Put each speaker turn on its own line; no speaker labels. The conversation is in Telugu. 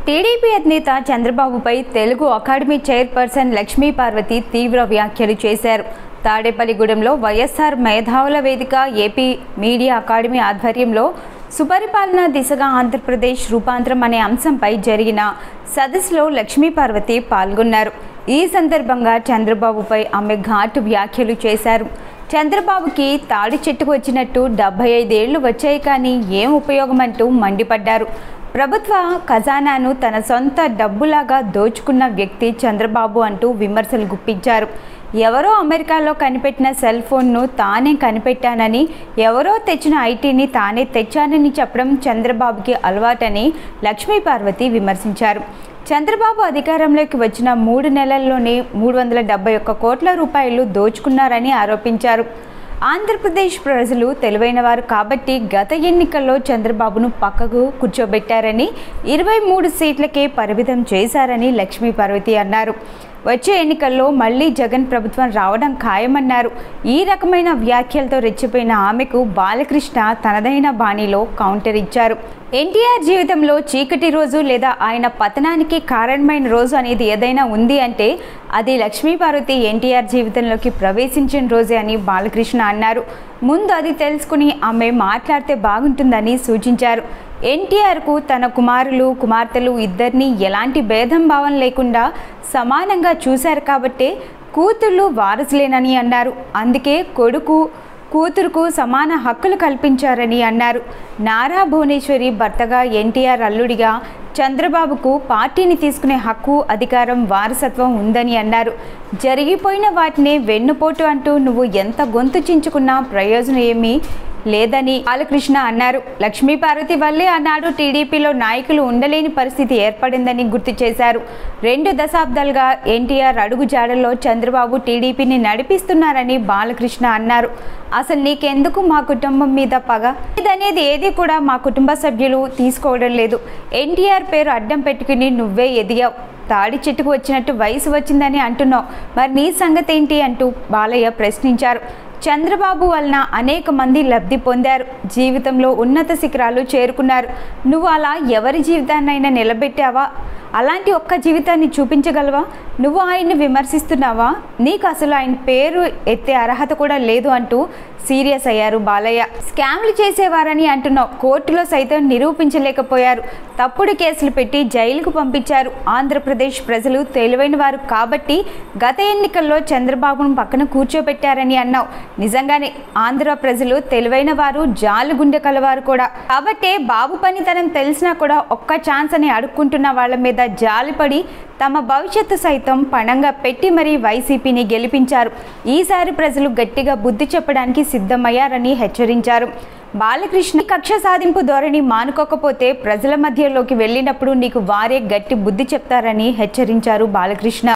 టీడీపీ అధినేత చంద్రబాబుపై తెలుగు అకాడమీ చైర్పర్సన్ లక్ష్మీ పార్వతి తీవ్ర వ్యాఖ్యలు చేశారు తాడేపల్లిగూడెంలో వైఎస్ఆర్ మేధావుల వేదిక ఏపీ మీడియా అకాడమీ ఆధ్వర్యంలో సుపరిపాలన దిశగా ఆంధ్రప్రదేశ్ రూపాంతరం అనే అంశంపై జరిగిన సదస్సులో లక్ష్మీ పార్వతి పాల్గొన్నారు ఈ సందర్భంగా చంద్రబాబుపై ఆమె ఘాటు వ్యాఖ్యలు చేశారు చంద్రబాబుకి తాడి చెట్టుకు వచ్చినట్టు డెబ్బై ఐదేళ్లు వచ్చాయి కానీ ఏం ఉపయోగం అంటూ మండిపడ్డారు ప్రభుత్వ ఖజానాను తన సొంత డబ్బులాగా దోచుకున్న వ్యక్తి చంద్రబాబు అంటూ విమర్శలు గుప్పించారు ఎవరో అమెరికాలో కనిపెట్టిన సెల్ ఫోన్ను తానే కనిపెట్టానని ఎవరో తెచ్చిన ఐటీని తానే తెచ్చానని చెప్పడం చంద్రబాబుకి అలవాటని లక్ష్మీ పార్వతి విమర్శించారు చంద్రబాబు అధికారంలోకి వచ్చిన మూడు నెలల్లోనే మూడు వందల డెబ్బై ఒక్క కోట్ల రూపాయలు దోచుకున్నారని ఆరోపించారు ఆంధ్రప్రదేశ్ ప్రజలు తెలివైన వారు కాబట్టి గత ఎన్నికల్లో చంద్రబాబును పక్కకు కూర్చోబెట్టారని ఇరవై మూడు సీట్లకే పరిమితం చేశారని లక్ష్మీ పార్వతి అన్నారు వచ్చే ఎన్నికల్లో మళ్లీ జగన్ ప్రభుత్వం రావడం ఖాయమన్నారు ఈ రకమైన వ్యాఖ్యలతో రెచ్చిపోయిన ఆమెకు బాలకృష్ణ తనదైన బాణీలో కౌంటర్ ఇచ్చారు ఎన్టీఆర్ జీవితంలో చీకటి రోజు లేదా ఆయన పతనానికి కారణమైన రోజు అనేది ఏదైనా ఉంది అంటే అది లక్ష్మీపార్వతి ఎన్టీఆర్ జీవితంలోకి ప్రవేశించిన రోజే అని బాలకృష్ణ అన్నారు ముందు అది తెలుసుకుని ఆమె మాట్లాడితే బాగుంటుందని సూచించారు ఎన్టీఆర్కు తన కుమారులు కుమార్తెలు ఇద్దరిని ఎలాంటి భేదం భావం లేకుండా సమానంగా చూశారు కాబట్టే కూతుళ్ళు వారసులేనని అన్నారు అందుకే కొడుకు కూతురుకు సమాన హక్కులు కల్పించారని అన్నారు నారా భువనేశ్వరి భర్తగా ఎన్టీఆర్ అల్లుడిగా చంద్రబాబుకు పార్టీని తీసుకునే హక్కు అధికారం వారసత్వం ఉందని అన్నారు జరిగిపోయిన వాటినే వెన్నుపోటు అంటూ నువ్వు ఎంత గొంతు చించుకున్నా ప్రయోజనం ఏమీ లేదని బాలకృష్ణ అన్నారు లక్ష్మీ పార్వతి వల్లే అన్నాడు టీడీపీలో నాయకులు ఉండలేని పరిస్థితి ఏర్పడిందని గుర్తు చేశారు రెండు దశాబ్దాలుగా ఎన్టీఆర్ అడుగు జాడల్లో చంద్రబాబు టీడీపీని నడిపిస్తున్నారని బాలకృష్ణ అన్నారు అసలు నీకెందుకు మా కుటుంబం మీద పగ ఇదనేది ఏది కూడా మా కుటుంబ సభ్యులు తీసుకోవడం లేదు ఎన్టీఆర్ పేరు అడ్డం పెట్టుకుని నువ్వే ఎదిగావు తాడి చెట్టుకు వచ్చినట్టు వయసు వచ్చిందని అంటున్నావు మరి నీ సంగతి ఏంటి అంటూ బాలయ్య ప్రశ్నించారు చంద్రబాబు వలన అనేక మంది లబ్ధి పొందారు జీవితంలో ఉన్నత శిఖరాలు చేరుకున్నారు నువ్వు అలా ఎవరి జీవితాన్నైనా నిలబెట్టావా అలాంటి ఒక్క జీవితాన్ని చూపించగలవా నువ్వు ఆయన్ని విమర్శిస్తున్నావా నీకు అసలు ఆయన పేరు ఎత్తే అర్హత కూడా లేదు అంటూ సీరియస్ అయ్యారు బాలయ్య స్కామ్లు చేసేవారని అంటున్నావు కోర్టులో సైతం నిరూపించలేకపోయారు తప్పుడు కేసులు పెట్టి జైలుకు పంపించారు ఆంధ్రప్రదేశ్ ప్రజలు తెలివైన వారు కాబట్టి గత ఎన్నికల్లో చంద్రబాబును పక్కన కూర్చోబెట్టారని అన్నావు నిజంగానే ఆంధ్ర ప్రజలు తెలివైన వారు జాలు గుండె కలవారు కూడా కాబట్టే బాబు పనితనం తెలిసినా కూడా ఒక్క ఛాన్స్ అని అడుక్కుంటున్న వాళ్ళ మీద జాలిపడి తమ భవిష్యత్తు సైతం పణంగా పెట్టి మరీ వైసీపీని గెలిపించారు ఈసారి ప్రజలు గట్టిగా బుద్ధి చెప్పడానికి సిద్ధమయ్యారని హెచ్చరించారు బాలకృష్ణ కక్ష సాధింపు ధోరణి మానుకోకపోతే ప్రజల మధ్యలోకి వెళ్ళినప్పుడు నీకు వారే గట్టి బుద్ధి చెప్తారని హెచ్చరించారు బాలకృష్ణ